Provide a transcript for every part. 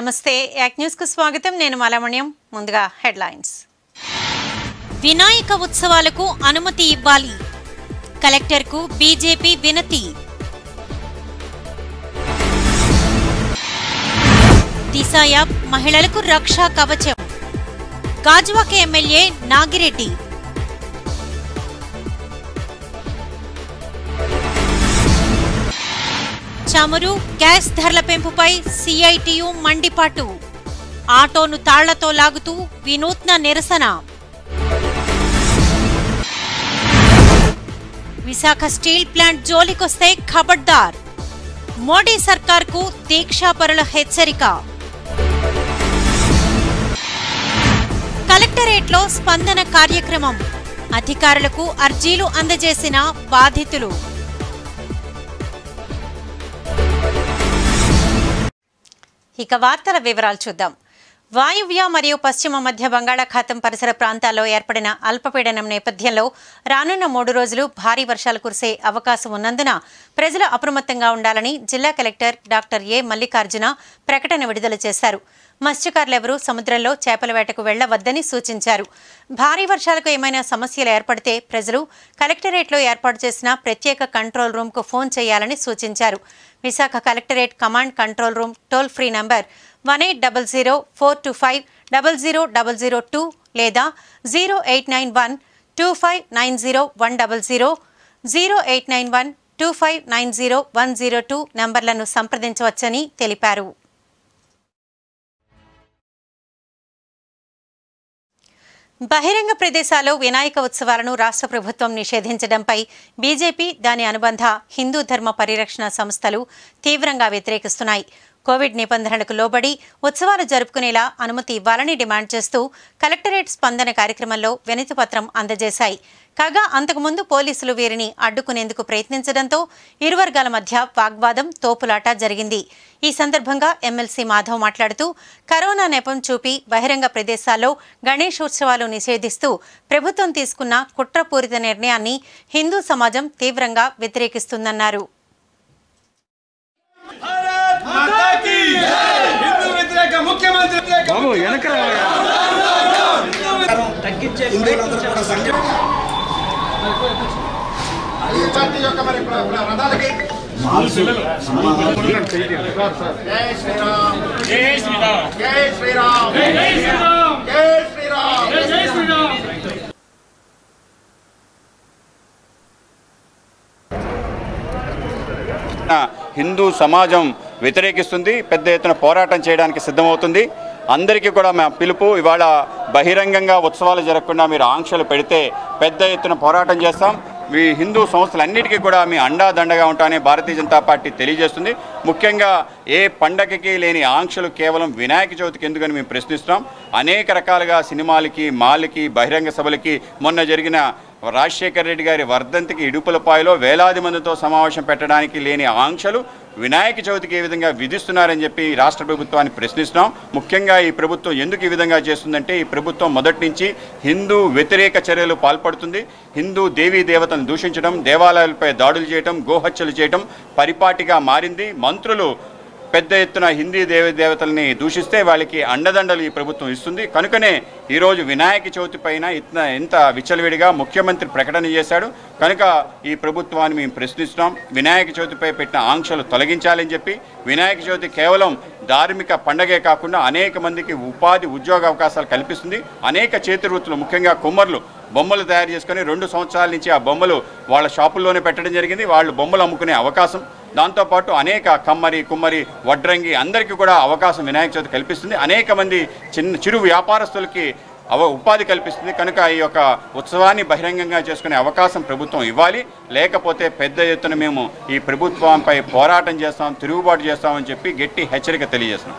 నమస్తే యాక్ న్యూస్ కు స్వాగతం నేను మలమణ్యం ముందుగా హెడ్లైన్స్ వినాయక ఉత్సవాలకు అనుమతి ఇవ్వాలి కలెక్టర్కు బీజేపీ వినతి దిశ యాప్ మహిళలకు రక్షా కవచం గాజువాక ఎమ్మెల్యే నాగిరెడ్డి చమురు గ్యాస్ ధరల పెంపుపై సిఐటియు మండిపాటు ఆటోను తాళ్లతో లాగుతూ వినూత్న నిరసన విశాఖ స్టీల్ ప్లాంట్ జోలికొస్తే ఖబర్దార్ మోడీ సర్కార్కు దీక్షాపరుల హెచ్చరిక కలెక్టరేట్లో స్పందన కార్యక్రమం అధికారులకు అర్జీలు అందజేసిన బాధితులు ఇక వార్తల వివరాలు చూద్దాం వాయువ్య మరియు పశ్చిమ మధ్య బంగాళాఖాతం పరిసర ప్రాంతాల్లో ఏర్పడిన అల్పపీడనం నేపథ్యంలో రానున్న మూడు రోజులు భారీ వర్షాలు కురిసే అవకాశం ఉన్నందున ప్రజలు అప్రమత్తంగా ఉండాలని జిల్లా కలెక్టర్ డాక్టర్ ఏ మల్లికార్జున ప్రకటన విడుదల చేశారు మత్స్యకారులెవరూ సముద్రంలో చేపల వేటకు వెళ్లవద్దని సూచించారు భారీ వర్షాలకు ఏమైనా సమస్యలు ఏర్పడితే ప్రజలు కలెక్టరేట్లో ఏర్పాటు చేసిన ప్రత్యేక కంట్రోల్ రూమ్కు ఫోన్ చేయాలని సూచించారు Visakha collectorate command control room toll free number one eight double zero four two five double zero double zero two లేదా zero eight nine one two five nine zero one double zero zero eight nine one two five nine zero one zero two నంబర్లను సంప్రదించవచ్చని తెలిపారు బహిరంగ ప్రదేశాల్లో వినాయక ఉత్సవాలను రాష్ట్ర ప్రభుత్వం నిషేధించడంపై BJP దాని అనుబంధ హిందూ ధర్మ పరిరక్షణ సంస్థలు తీవ్రంగా వ్యతిరేకిస్తున్నాయి కోవిడ్ నిబంధనలకు లోబడి ఉత్సవాలు జరుపుకునేలా అనుమతి ఇవ్వాలని డిమాండ్ చేస్తూ కలెక్టరేట్ స్పందన కార్యక్రమంలో వినతి పత్రం అందజేశాయి కాగా అంతకుముందు పోలీసులు వీరిని అడ్డుకునేందుకు ప్రయత్నించడంతో ఇరు వర్గాల మధ్య వాగ్వాదం తోపులాట జరిగింది ఈ సందర్భంగా ఎమ్మెల్సీ మాధవ్ మాట్లాడుతూ కరోనా నెపం చూపి బహిరంగ ప్రదేశాల్లో గణేష్ ఉత్సవాలు నిషేధిస్తూ ప్రభుత్వం తీసుకున్న కుట్రపూరిత నిర్ణయాన్ని హిందూ సమాజం తీవ్రంగా వ్యతిరేకిస్తుందన్నారు भारत माता की हिंदू व्यतिरेक मुख्यमंत्री व्यतिरेक బాబు వెనక పార్టీ యొక్క మరి ప్ర- ప్ర- రథాలకి జై శ్రీరామ్ జై శ్రీరామ్ జై శ్రీరామ్ జై శ్రీరామ్ హిందూ సమాజం వ్యతిరేకిస్తుంది పెద్ద ఎత్తున పోరాటం చేయడానికి సిద్ధమవుతుంది అందరికీ కూడా మా పిలుపు ఇవాళ బహిరంగంగా ఉత్సవాలు జరగకుండా మీరు ఆంక్షలు పెడితే పెద్ద ఎత్తున పోరాటం చేస్తాం మీ హిందూ సంస్థలన్నిటికీ కూడా మీ అండా దండగా ఉంటామని భారతీయ జనతా పార్టీ తెలియజేస్తుంది ముఖ్యంగా ఏ పండగకి లేని ఆంక్షలు కేవలం వినాయక చవితికి ఎందుకని మేము ప్రశ్నిస్తున్నాం అనేక రకాలుగా సినిమాలకి మాల్కి బహిరంగ సభలకి మొన్న జరిగిన రాజశేఖర రెడ్డి గారి వర్ధంతికి ఇడుపులపాయలో వేలాది మందితో సమావేశం పెట్టడానికి లేని ఆంక్షలు వినాయక చవితికి ఏ విధంగా విధిస్తున్నారని చెప్పి రాష్ట్ర ప్రభుత్వాన్ని ప్రశ్నిస్తున్నాం ముఖ్యంగా ఈ ప్రభుత్వం ఎందుకు ఈ విధంగా చేస్తుందంటే ఈ ప్రభుత్వం మొదటి నుంచి హిందూ వ్యతిరేక చర్యలు పాల్పడుతుంది హిందూ దేవీ దేవతలను దూషించడం దేవాలయాలపై దాడులు చేయడం గోహత్యలు చేయడం పరిపాటిగా మారింది మంత్రులు పెద్ద ఎత్తున హిందీ దేవ దేవతల్ని దూషిస్తే వాళ్ళకి అండదండలు ఈ ప్రభుత్వం ఇస్తుంది కనుకనే ఈరోజు వినాయక చవితి పైన ఇతన ఎంత విచ్చలవిడిగా ముఖ్యమంత్రి ప్రకటన చేశాడు కనుక ఈ ప్రభుత్వాన్ని మేము ప్రశ్నిస్తున్నాం వినాయక చవితిపై పెట్టిన ఆంక్షలు తొలగించాలని చెప్పి వినాయక చవితి కేవలం ధార్మిక పండగే కాకుండా అనేక మందికి ఉపాధి ఉద్యోగ అవకాశాలు కల్పిస్తుంది అనేక చేతి వృత్తులు ముఖ్యంగా కుమ్మర్లు బొమ్మలు తయారు చేసుకొని రెండు సంవత్సరాల నుంచి ఆ బొమ్మలు వాళ్ళ షాపుల్లోనే పెట్టడం జరిగింది వాళ్ళు బొమ్మలు అమ్ముకునే అవకాశం దాంతోపాటు అనేక కమ్మరి కుమ్మరి వడ్రంగి అందరికీ కూడా అవకాశం వినాయక చవితి కల్పిస్తుంది అనేక మంది చిన్న చిరు వ్యాపారస్తులకి అవ ఉపాధి కల్పిస్తుంది కనుక ఈ యొక్క ఉత్సవాన్ని బహిరంగంగా చేసుకునే అవకాశం ప్రభుత్వం ఇవ్వాలి లేకపోతే పెద్ద ఎత్తున మేము ఈ ప్రభుత్వంపై పోరాటం చేస్తాం తిరుగుబాటు చేస్తామని చెప్పి గట్టి హెచ్చరిక తెలియజేస్తున్నాం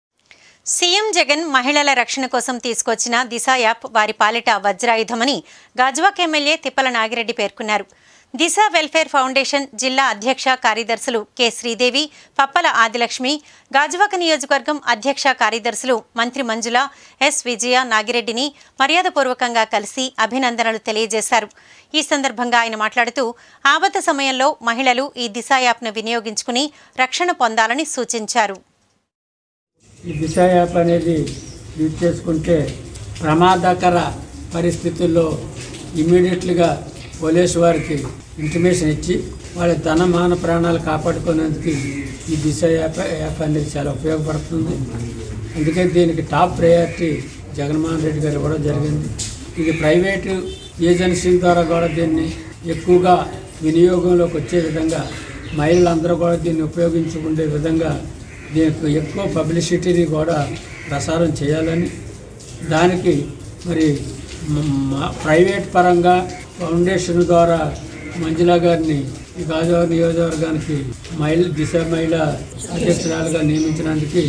సీఎం జగన్ మహిళల రక్షణ కోసం తీసుకొచ్చిన దిశ యాప్ వారి పాలిట వజ్రాయుధమని గాజువాక్ ఎమ్మెల్యే తిప్పల నాగిరెడ్డి పేర్కొన్నారు దిశ వెల్ఫేర్ ఫౌండేషన్ జిల్లా అధ్యక్ష కార్యదర్శులు కె శ్రీదేవి పప్పల ఆదిలక్ష్మి గాజువాక నియోజకవర్గం అధ్యక్ష కార్యదర్శులు మంత్రి మంజుల ఎస్ విజయ నాగిరెడ్డిని మర్యాదపూర్వకంగా కలిసి అభినందనలు తెలియజేశారు ఈ సందర్భంగా ఆయన మాట్లాడుతూ ఆపద సమయంలో మహిళలు ఈ దిశ యాప్ను వినియోగించుకుని రక్షణ పొందాలని సూచించారు ఈ దిశ యాప్ అనేది యూజ్ చేసుకుంటే ప్రమాదకర పరిస్థితుల్లో ఇమ్మీడియట్లుగా పోలీసు వారికి ఇంటిమేషన్ ఇచ్చి వాళ్ళ ధన మాన ప్రాణాలు కాపాడుకునేందుకు ఈ దిశ యాప్ యాప్ అనేది చాలా ఉపయోగపడుతుంది అందుకే దీనికి టాప్ ప్రయారిటీ జగన్మోహన్ రెడ్డి గారు ఇవ్వడం జరిగింది ఇది ప్రైవేటు ఏజెన్సీల ద్వారా కూడా దీన్ని ఎక్కువగా వినియోగంలోకి వచ్చే విధంగా మహిళలందరూ కూడా దీన్ని ఉపయోగించుకునే విధంగా దీనికి ఎక్కువ పబ్లిసిటీని కూడా ప్రసారం చేయాలని దానికి మరి మ- మ- ప్రైవేట్ పరంగా ఫౌండేషన్ ద్వారా మంజులా గారిని ఈ గాజువాక నియోజకవర్గానికి మహిళ దిశ మహిళ అధ్యక్షురాలుగా నియమించినందుకు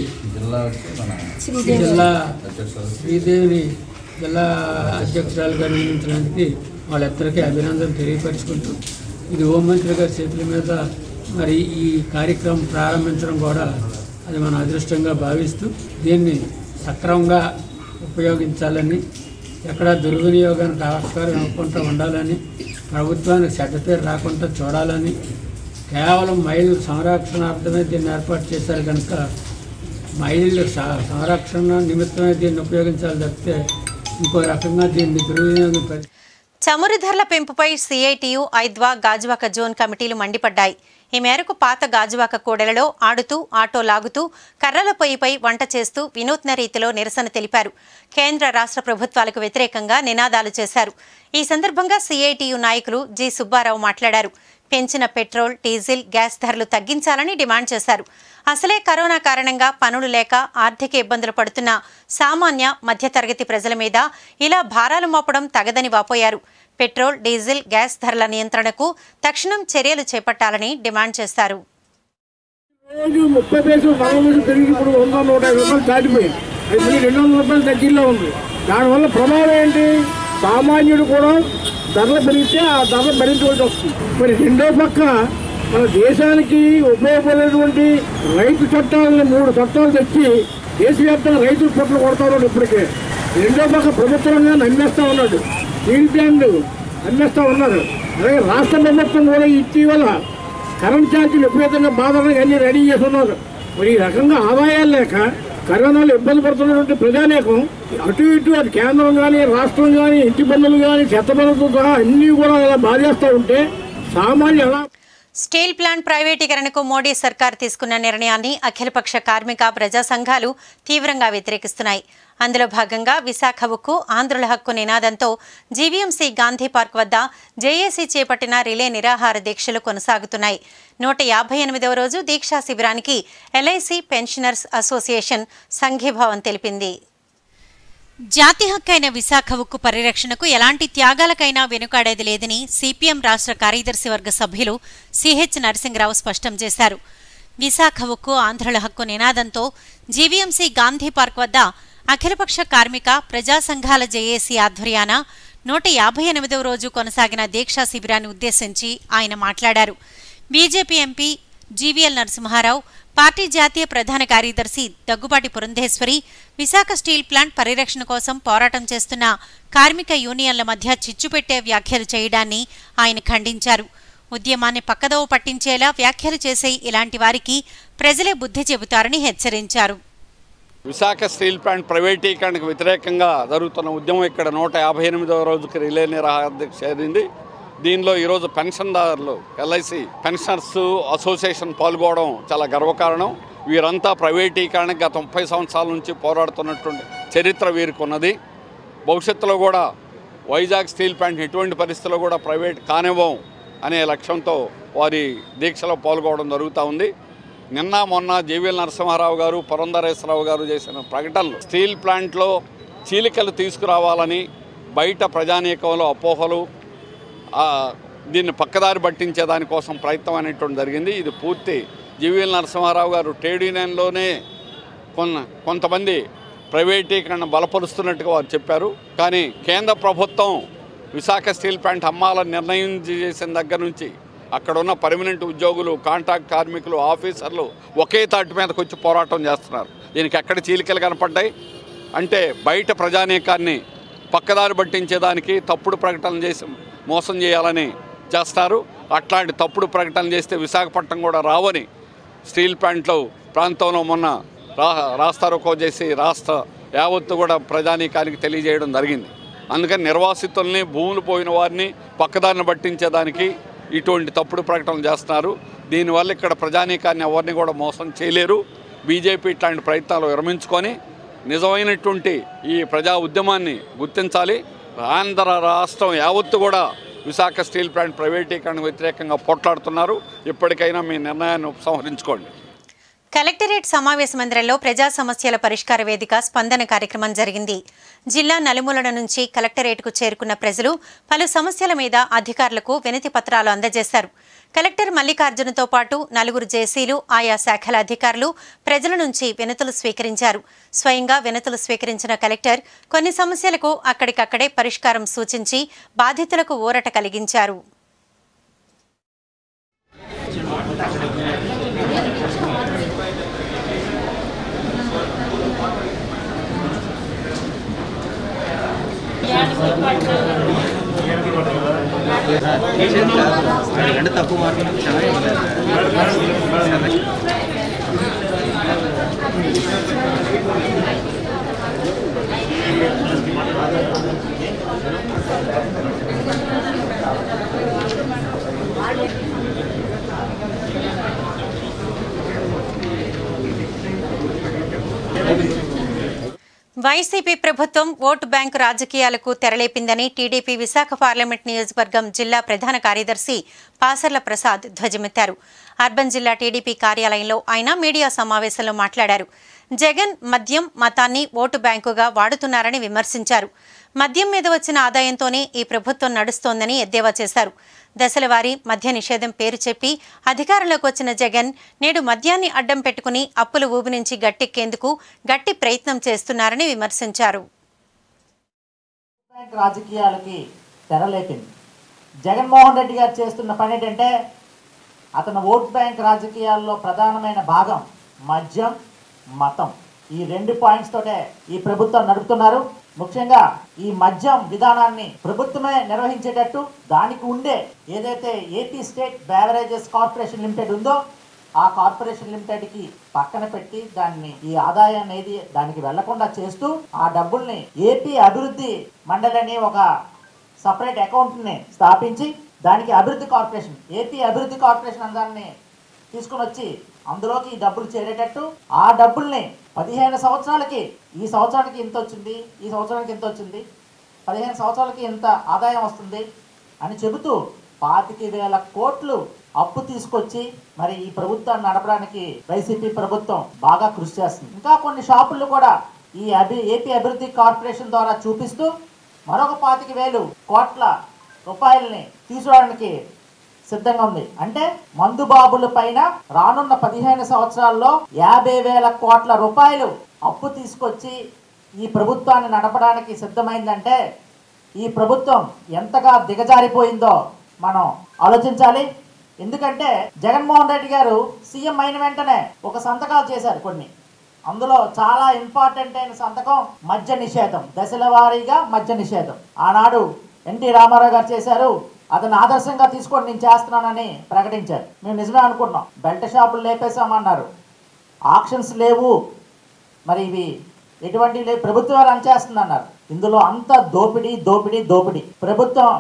జిల్లా శ్రీదేవిని జిల్లా అధ్యక్షురాలుగా నియమించినందుకు వాళ్ళిద్దరికీ అభినందన తెలియపరుచుకుంటూ ఇది హోంమంత్రి గారి చేతుల మీద మరి ఈ కార్యక్రమం ప్రారంభించడం కూడా అది మన అదృష్టంగా భావిస్తూ దీన్ని సక్రమంగా ఉపయోగించాలని ఎక్కడ దుర్వినియోగానికి ఆస్కారం ఇవ్వకుండా ఉండాలని ప్రభుత్వానికి చెడ్డ పేరు రాకుండా చూడాలని కేవలం మహిళల సంరక్షణార్థమే దీన్ని ఏర్పాటు చేశారు కనుక మహిళల స- సంరక్షణ నిమిత్తమే దీన్ని ఉపయోగించాలి తప్పితే ఇంకో రకంగా దీన్ని దుర్వినియోగం పరి చమురు ధరల పెంపుపై సిఐటియు ఐద్వా గాజువాక జోన్ కమిటీలు మండిపడ్డాయి ఈ మేరకు పాత గాజువాక కూడలలో ఆడుతూ ఆటో లాగుతూ కర్రల పొయ్యిపై వంట చేస్తూ వినూత్న రీతిలో నిరసన తెలిపారు కేంద్ర రాష్ట్ర ప్రభుత్వాలకు వ్యతిరేకంగా నినాదాలు చేశారు ఈ సందర్భంగా సిఐటియు నాయకులు జి సుబ్బారావు మాట్లాడారు పెంచిన పెట్రోల్ డీజిల్ గ్యాస్ ధరలు తగ్గించాలని డిమాండ్ చేశారు అసలే కరోనా కారణంగా పనులు లేక ఆర్థిక ఇబ్బందులు పడుతున్న సామాన్య మధ్యతరగతి ప్రజల మీద ఇలా భారాలు మోపడం తగదని వాపోయారు పెట్రోల్ డీజిల్ గ్యాస్ ధరల నియంత్రణకు తక్షణం చర్యలు చేపట్టాలని డిమాండ్ చేశారు రోజు ముప్పై పైసలు నలభై పైసలు పెరిగి ఇప్పుడు వంద నూట యాభై రూపాయలు దాటిపోయింది అది మళ్ళీ రెండు వందల రూపాయలు దగ్గరలో ఉంది దానివల్ల ప్రమాదం ఏంటి సామాన్యుడు కూడా ధరలు పెరిగితే ఆ ధరలు భరించవలసి వస్తుంది మరి రెండో పక్క మన దేశానికి ఉపయోగపడేటువంటి రైతు చట్టాలను మూడు చట్టాలు తెచ్చి దేశవ్యాప్తంగా రైతులు పొట్లు కొడతారు ఇప్పటికే రెండో పక్క ప్రభుత్వ రంగాన్ని అమ్మేస్తా ఉన్నాడు స్టీల్ ప్లాంట్ అమ్మేస్తా ఉన్నారు అలాగే రాష్ట్ర ప్రభుత్వం కూడా ఇటీవల కరెంట్ ఛార్జీలు విపరీతంగా బాధలకు అన్ని రెడీ చేస్తున్నారు మరి ఈ రకంగా ఆదాయాలు లేక కరోనాలో ఇబ్బంది పడుతున్నటువంటి ప్రజానేకం అటు ఇటు అటు కేంద్రం కానీ రాష్ట్రం కానీ ఇంటి పన్నులు కానీ చెత్త పన్నులతో సహా అన్నీ కూడా ఇలా బాధేస్తూ ఉంటే సామాన్య ఎలా స్టీల్ ప్లాంట్ ప్రైవేటీకరణకు మోడీ సర్కార్ తీసుకున్న నిర్ణయాన్ని అఖిలపక్ష కార్మిక ప్రజా సంఘాలు తీవ్రంగా వ్యతిరేకిస్తున్నాయి అందులో భాగంగా విశాఖ ఉక్కు ఆంధ్రుల హక్కు నినాదంతో జీవీఎంసీ గాంధీ పార్క్ వద్ద జేఏసీ చేపట్టిన రిలే నిరాహార దీక్షలు కొనసాగుతున్నాయి నూట యాభై ఎనిమిదవ రోజు దీక్షా శిబిరానికి ఎల్ఐసి పెన్షనర్స్ అసోసియేషన్ సంఘీభావం తెలిపింది జాతి హక్కైన విశాఖ ఉక్కు పరిరక్షణకు ఎలాంటి త్యాగాలకైనా వెనుకాడేది లేదని సిపిఎం రాష్ట్ర కార్యదర్శి వర్గ సభ్యులు సిహెచ్ నరసింహరావు స్పష్టం చేశారు విశాఖ ఉక్కు ఆంధ్రుల హక్కు నినాదంతో జీవీఎంసీ గాంధీ పార్క్ వద్ద అఖిలపక్ష కార్మిక ప్రజా సంఘాల జేఏసీ ఆధ్వర్యాన నూట యాభై ఎనిమిదవ రోజు కొనసాగిన దీక్షా శిబిరాన్ని ఉద్దేశించి ఆయన మాట్లాడారు బీజేపీ ఎంపీ జీవీఎల్ నరసింహారావు పార్టీ జాతీయ ప్రధాన కార్యదర్శి దగ్గుబాటి పురంధేశ్వరి విశాఖ స్టీల్ ప్లాంట్ పరిరక్షణ కోసం పోరాటం చేస్తున్న కార్మిక యూనియన్ల మధ్య చిచ్చుపెట్టే వ్యాఖ్యలు చేయడాన్ని ఆయన ఖండించారు ఉద్యమాన్ని పక్కదోవ పట్టించేలా వ్యాఖ్యలు చేసే ఇలాంటి వారికి ప్రజలే బుద్ధి చెబుతారని హెచ్చరించారు విశాఖ స్టీల్ ప్లాంట్ ప్రైవేటీకరణకు వ్యతిరేకంగా జరుగుతున్న ఉద్యమం ఇక్కడ నూట యాభై ఎనిమిదవ రోజుకి రిలే నిరాహార చేరింది దీనిలో ఈరోజు పెన్షన్దారులు ఎల్ఐసి పెన్షనర్స్ అసోసియేషన్ పాల్గొనడం చాలా గర్వకారణం వీరంతా ప్రైవేటీకరణకు గత ముప్పై సంవత్సరాల నుంచి పోరాడుతున్నటువంటి చరిత్ర వీరికి ఉన్నది భవిష్యత్తులో కూడా వైజాగ్ స్టీల్ ప్లాంట్ ఎటువంటి పరిస్థితుల్లో కూడా ప్రైవేట్ కానివ్వం అనే లక్ష్యంతో వారి దీక్షలో పాల్గొనడం జరుగుతూ ఉంది నిన్న మొన్న జేవీఎల్ నరసింహారావు గారు పురంధరేశ్వరరావు గారు చేసిన ప్రకటనలు స్టీల్ ప్లాంట్లో చీలికలు తీసుకురావాలని బయట ప్రజానీకంలో అపోహలు ఆ, దీన్ని పక్కదారి పట్టించే దానికోసం ప్రయత్నం అనేటువంటి జరిగింది ఇది పూర్తి జీవీఎల్ నరసింహారావు గారు ట్రేడ్ యూనియన్లోనే కొన్న కొంతమంది ప్రైవేటీకరణ బలపరుస్తున్నట్టుగా వారు చెప్పారు కానీ కేంద్ర ప్రభుత్వం విశాఖ స్టీల్ ప్లాంట్ అమ్మాలని నిర్ణయం చేసిన దగ్గర నుంచి అక్కడ ఉన్న పర్మనెంట్ ఉద్యోగులు కాంట్రాక్ట్ కార్మికులు ఆఫీసర్లు ఒకే తాటి మీదకి వచ్చి పోరాటం చేస్తున్నారు దీనికి ఎక్కడ చీలికలు కనపడ్డాయి అంటే బయట ప్రజానీకాన్ని పక్కదారి పట్టించేదానికి తప్పుడు ప్రకటనలు చేసి మోసం చేయాలని చేస్తారు అట్లాంటి తప్పుడు ప్రకటనలు చేస్తే విశాఖపట్నం కూడా రావని స్టీల్ ప్లాంట్లో ప్రాంతంలో మొన్న రా రాస్తారోకో చేసి రాష్ట్ర యావత్తు కూడా ప్రజానీకానికి తెలియజేయడం జరిగింది అందుకని నిర్వాసితుల్ని భూములు పోయిన వారిని పక్కదారిని పట్టించేదానికి ఇటువంటి తప్పుడు ప్రకటనలు చేస్తున్నారు దీనివల్ల ఇక్కడ ప్రజానీకాన్ని ఎవరిని కూడా మోసం చేయలేరు బీజేపీ ఇట్లాంటి ప్రయత్నాలు విరమించుకొని నిజమైనటువంటి ఈ ప్రజా ఉద్యమాన్ని గుర్తించాలి ఆంధ్ర రాష్ట్రం యావత్తు కూడా విశాఖ స్టీల్ ప్లాంట్ ప్రైవేటీకరణకు వ్యతిరేకంగా పోట్లాడుతున్నారు ఇప్పటికైనా మీ నిర్ణయాన్ని ఉపసంహరించుకోండి కలెక్టరేట్ సమావేశ మందిరంలో ప్రజా సమస్యల పరిష్కార వేదిక స్పందన కార్యక్రమం జరిగింది జిల్లా నలుమూలల నుంచి కలెక్టరేట్కు చేరుకున్న ప్రజలు పలు సమస్యల మీద అధికారులకు వినతి పత్రాలు అందజేశారు కలెక్టర్ మల్లికార్జునతో పాటు నలుగురు జేసీలు ఆయా శాఖల అధికారులు ప్రజల నుంచి వినతులు స్వీకరించారు స్వయంగా వినతులు స్వీకరించిన కలెక్టర్ కొన్ని సమస్యలకు అక్కడికక్కడే పరిష్కారం సూచించి బాధితులకు ఊరట కలిగించారు రెండు తక్కువ మార్కులు వైసీపీ ప్రభుత్వం ఓటు బ్యాంకు రాజకీయాలకు తెరలేపిందని టీడీపీ విశాఖ పార్లమెంట్ నియోజకవర్గం జిల్లా ప్రధాన కార్యదర్శి పాసర్ల ప్రసాద్ ధ్వజమెత్తారు అర్బన్ జిల్లా టీడీపీ కార్యాలయంలో ఆయన మీడియా సమావేశంలో మాట్లాడారు జగన్ మద్యం మతాన్ని ఓటు బ్యాంకుగా వాడుతున్నారని విమర్శించారు మద్యం మీద వచ్చిన ఆదాయంతోనే ఈ ప్రభుత్వం నడుస్తోందని ఎద్దేవా చేశారు దశలవారీ మద్య నిషేధం పేరు చెప్పి అధికారంలోకి వచ్చిన జగన్ నేడు మద్యాన్ని అడ్డం పెట్టుకుని అప్పుల ఊబి నుంచి గట్టెక్కేందుకు గట్టి ప్రయత్నం చేస్తున్నారని విమర్శించారు బ్యాంక్ రాజకీయాలకి తెరలేపింది జగన్మోహన్ రెడ్డి గారు చేస్తున్న పని ఏంటంటే అతను ఓట్ బ్యాంక్ రాజకీయాల్లో ప్రధానమైన భాగం మద్యం మతం ఈ రెండు పాయింట్స్ తోటే ఈ ప్రభుత్వం నడుపుతున్నారు ముఖ్యంగా ఈ మద్యం విధానాన్ని ప్రభుత్వమే నిర్వహించేటట్టు దానికి ఉండే ఏదైతే AP state beverages corporation limited ఉందో ఆ కార్పొరేషన్ లిమిటెడ్ కి పక్కన పెట్టి దాన్ని ఈ ఆదాయాన్ని ఏది దానికి వెళ్లకుండా చేస్తూ ఆ డబ్బుల్ని ఏపీ అభివృద్ధి మండలి ఒక సపరేట్ అకౌంట్ ని స్థాపించి దానికి అభివృద్ధి కార్పొరేషన్ ఏపీ అభివృద్ధి కార్పొరేషన్ అనే దాన్ని తీసుకుని వచ్చి అందులోకి ఈ డబ్బులు చేరేటట్టు ఆ డబ్బుల్ని పదిహేను సంవత్సరాలకి ఈ సంవత్సరానికి ఇంత వచ్చింది ఈ సంవత్సరానికి ఇంత వచ్చింది పదిహేను సంవత్సరాలకి ఇంత ఆదాయం వస్తుంది అని చెబుతూ పాతిక వేల కోట్లు అప్పు తీసుకొచ్చి మరి ఈ ప్రభుత్వాన్ని నడపడానికి వైసీపీ ప్రభుత్వం బాగా కృషి చేస్తుంది ఇంకా కొన్ని షాపులు కూడా ఈ అభి ఏపీ అభివృద్ధి కార్పొరేషన్ ద్వారా చూపిస్తూ మరొక పాతిక వేలు కోట్ల రూపాయలని తీసుకోవడానికి సిద్ధంగా ఉంది అంటే మందుబాబుల పైన రానున్న పదిహేను సంవత్సరాల్లో యాభై వేల కోట్ల రూపాయలు అప్పు తీసుకొచ్చి ఈ ప్రభుత్వాన్ని నడపడానికి సిద్ధమైందంటే ఈ ప్రభుత్వం ఎంతగా దిగజారిపోయిందో మనం ఆలోచించాలి ఎందుకంటే జగన్మోహన్ రెడ్డి గారు సీఎం అయిన వెంటనే ఒక సంతకాలు చేశారు కొన్ని అందులో చాలా ఇంపార్టెంట్ అయిన సంతకం మద్య నిషేధం దశల వారీగా మద్య నిషేధం ఆనాడు ఎన్టీ రామారావు గారు చేశారు అతను ఆదర్శంగా తీసుకొని నేను చేస్తున్నానని ప్రకటించారు మేము నిజమే అనుకున్నాం బెల్ట్ షాపులు లేపేశామన్నారు ఆక్షన్స్ లేవు మరి ఇవి ఎటువంటి లేవు ప్రభుత్వం రన్ చేస్తుంది అన్నారు ఇందులో అంత దోపిడీ దోపిడీ దోపిడీ ప్రభుత్వం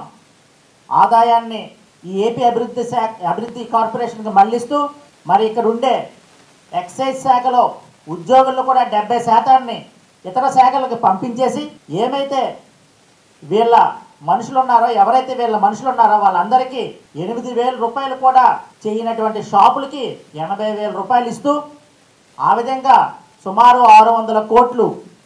ఆదాయాన్ని ఈ ఏపీ అభివృద్ధి శాఖ అభివృద్ధి కార్పొరేషన్కి మళ్లిస్తూ మరి ఇక్కడ ఉండే ఎక్సైజ్ శాఖలో ఉద్యోగులు కూడా డెబ్బై శాతాన్ని ఇతర శాఖలకు పంపించేసి ఏమైతే వీళ్ళ మనుషులు ఉన్నారో ఎవరైతే వీళ్ళ మనుషులు ఉన్నారో వాళ్ళందరికీ ఎనిమిది వేల రూపాయలు కూడా చేయనటువంటి షాపులకి ఎనభై వేల రూపాయలు ఇస్తూ ఆ విధంగా సుమారు ఆరు వందల కోట్లు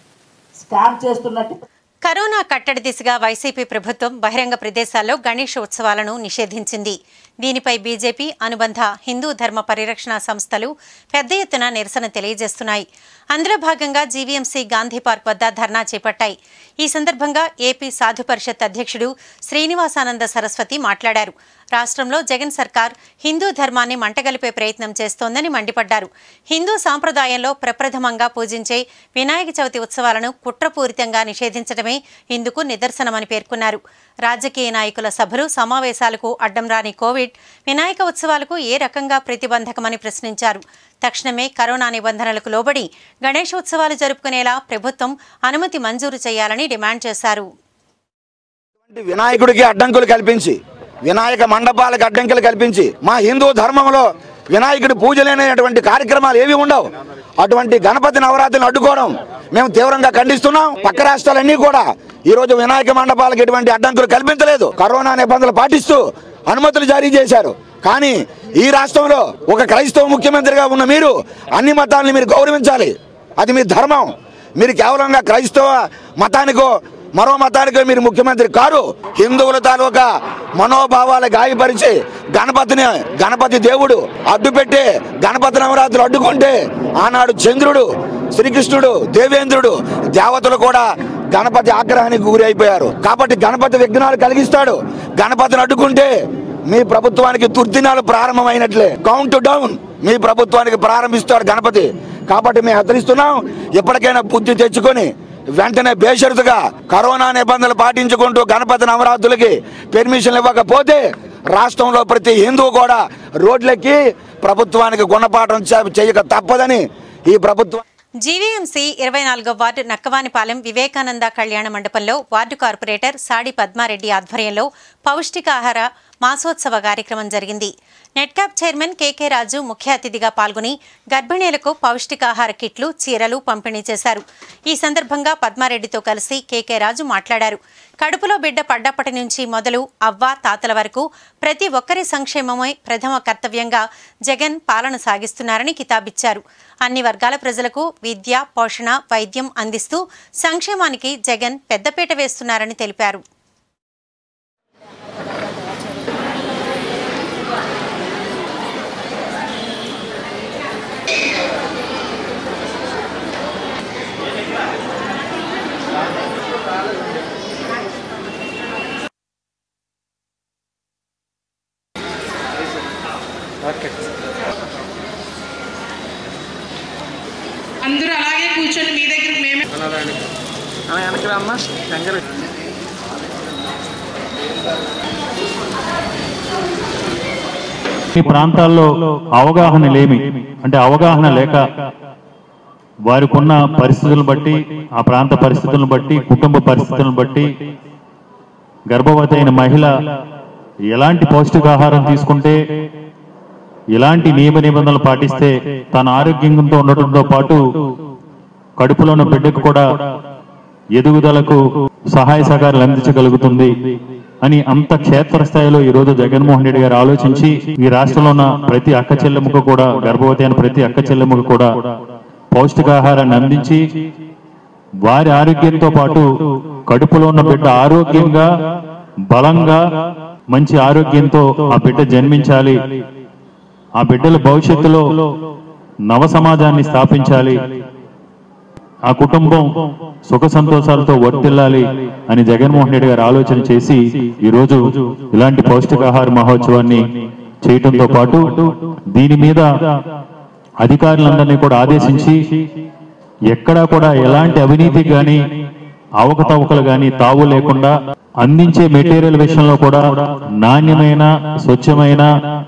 స్కామ్ చేస్తున్నట్టు కరోనా కట్టడి దిశగా వైసీపీ ప్రభుత్వం బహిరంగ ప్రదేశాల్లో గణేష్ ఉత్సవాలను నిషేధించింది దీనిపై బీజేపీ అనుబంధ హిందూ ధర్మ పరిరక్షణ సంస్థలు పెద్ద ఎత్తున నిరసన తెలియజేస్తున్నాయి అందులో భాగంగా జీవీఎంసీ గాంధీ పార్క్ వద్ద ధర్నా చేపట్టాయి ఈ సందర్భంగా ఏపీ సాధు పరిషత్ అధ్యక్షుడు శ్రీనివాసానంద సరస్వతి మాట్లాడారు రాష్ట్రంలో జగన్ సర్కార్ హిందూ ధర్మాన్ని మంటగలిపే ప్రయత్నం చేస్తోందని మండిపడ్డారు హిందూ సాంప్రదాయంలో ప్రప్రథమంగా పూజించే వినాయక చవితి ఉత్సవాలను కుట్రపూరితంగా నిషేధించడమే ఇందుకు నిదర్శనమని పేర్కొన్నారు రాజకీయ నాయకుల సభలు సమావేశాలకు అడ్డం రాని కోవిడ్ వినాయక ఉత్సవాలకు ఏ రకంగా ప్రతిబంధకమని ప్రశ్నించారు తక్షణమే కరోనా నిబంధనలకు లోబడి గణేశోత్సవాలు జరుపుకునేలా ప్రభుత్వం అనుమతి మంజూరు చేయాలని డిమాండ్ చేశారు వినాయకుడికి అడ్డంకులు కల్పించి వినాయక మండపాలకు అడ్డంకులు కల్పించి మా హిందూ ధర్మంలో వినాయకుడి పూజలేనటువంటి కార్యక్రమాలు ఏవి ఉండవు అటువంటి గణపతి నవరాత్రిని అడ్డుకోవడం మేము తీవ్రంగా ఖండిస్తున్నాం పక్క రాష్ట్రాలన్నీ కూడా ఈ రోజు వినాయక మండపాలకు ఎటువంటి అడ్డంకులు కల్పించలేదు కరోనా నిబంధనలు పాటిస్తూ అనుమతులు జారీ చేశారు కానీ ఈ రాష్ట్రంలో ఒక క్రైస్తవ ముఖ్యమంత్రిగా ఉన్న మీరు అన్ని మతాలని మీరు గౌరవించాలి అది మీ ధర్మం మీరు కేవలంగా క్రైస్తవ మతానికో మరో మతానికో మీరు ముఖ్యమంత్రి కారు హిందువుల తాలూకా మనోభావాలు గాయపరిచి గణపతిని గణపతి దేవుడు అడ్డుపెట్టి గణపతి నవరాత్రులు అడ్డుకుంటే ఆనాడు చంద్రుడు శ్రీకృష్ణుడు దేవేంద్రుడు దేవతలు కూడా గణపతి ఆగ్రహానికి గురి అయిపోయారు కాబట్టి గణపతి విఘ్నాలు కలిగిస్తాడు గణపతిని అడ్డుకుంటే మీ ప్రభుత్వానికి దుర్దినాలు ప్రారంభమైనట్లే కౌంట్ డౌన్ మీ ప్రభుత్వానికి ప్రారంభిస్తాడు గణపతి కాబట్టి మేము హెచ్చరిస్తున్నాం ఎప్పటికైనా బుద్ధి తెచ్చుకొని వెంటనే బేషరతుగా కరోనా నిబంధనలు పాటించుకుంటూ గణపతి నవరాత్రులకి పెర్మిషన్ ఇవ్వకపోతే రాష్ట్రంలో ప్రతి హిందువు కూడా రోడ్లెక్కి ప్రభుత్వానికి గుణపాఠం చే- చేయక తప్పదని ఈ ప్రభుత్వం జీవీఎంసీ ఇరవై నాలుగో వార్డు నక్కవానిపాలెం వివేకానంద కళ్యాణ మండపంలో వార్డు కార్పొరేటర్ సాడి పద్మారెడ్డి ఆధ్వర్యంలో పౌష్టికాహార మాసోత్సవ కార్యక్రమం జరిగింది నెట్కాప్ చైర్మన్ కేకే రాజు ముఖ్య అతిథిగా పాల్గొని గర్భిణీలకు పౌష్టికాహార కిట్లు చీరలు పంపిణీ చేశారు ఈ సందర్భంగా పద్మారెడ్డితో కలిసి కేకే రాజు మాట్లాడారు కడుపులో బిడ్డ పడ్డప్పటి నుంచి మొదలు అవ్వ తాతల వరకు ప్రతి ఒక్కరి సంక్షేమమే ప్రథమ కర్తవ్యంగా జగన్ పాలన సాగిస్తున్నారని కితాబిచ్చారు అన్ని వర్గాల ప్రజలకు విద్య పోషణ వైద్యం అందిస్తూ సంక్షేమానికి జగన్ పెద్దపీట వేస్తున్నారని తెలిపారు అందరూ అలాగే కూర్చొని మీ దగ్గర మేమే ఈ ప్రాంతాల్లో అవగాహన లేమి అంటే అవగాహన లేక వారికి ఉన్న పరిస్థితులను బట్టి ఆ ప్రాంత పరిస్థితులను బట్టి కుటుంబ పరిస్థితులను బట్టి గర్భవతి అయిన మహిళ ఎలాంటి పౌష్టికాహారం తీసుకుంటే ఎలాంటి నియమ నిబంధనలు పాటిస్తే తన ఆరోగ్యంతో ఉండటంతో పాటు కడుపులో ఉన్న బిడ్డకు కూడా ఎదుగుదలకు సహాయ సహకారాలు అందించగలుగుతుంది అని అంత క్షేత్రస్థాయిలో ఈ రోజు జగన్మోహన్ రెడ్డి గారు ఆలోచించి ఈ రాష్ట్రంలో ఉన్న ప్రతి అక్క చెల్లెమ్మకు కూడా గర్భవతి అయిన ప్రతి అక్క చెల్లెమ్మకు కూడా పౌష్టికాహారాన్ని అందించి వారి ఆరోగ్యంతో పాటు కడుపులో ఉన్న బిడ్డ ఆరోగ్యంగా బలంగా మంచి ఆరోగ్యంతో ఆ బిడ్డ జన్మించాలి ఆ బిడ్డల భవిష్యత్తులో నవ సమాజాన్ని స్థాపించాలి ఆ కుటుంబం సుఖ సంతోషాలతో వర్తిల్లాలి అని జగన్మోహన్ రెడ్డి గారు ఆలోచన చేసి ఈ రోజు ఇలాంటి పౌష్టికాహార మహోత్సవాన్ని చేయటంతో పాటు దీని మీద అధికారులందరినీ కూడా ఆదేశించి ఎక్కడా కూడా ఎలాంటి అవినీతి గాని అవకతవకలు గాని తావు లేకుండా అందించే మెటీరియల్ విషయంలో కూడా నాణ్యమైన స్వచ్ఛమైన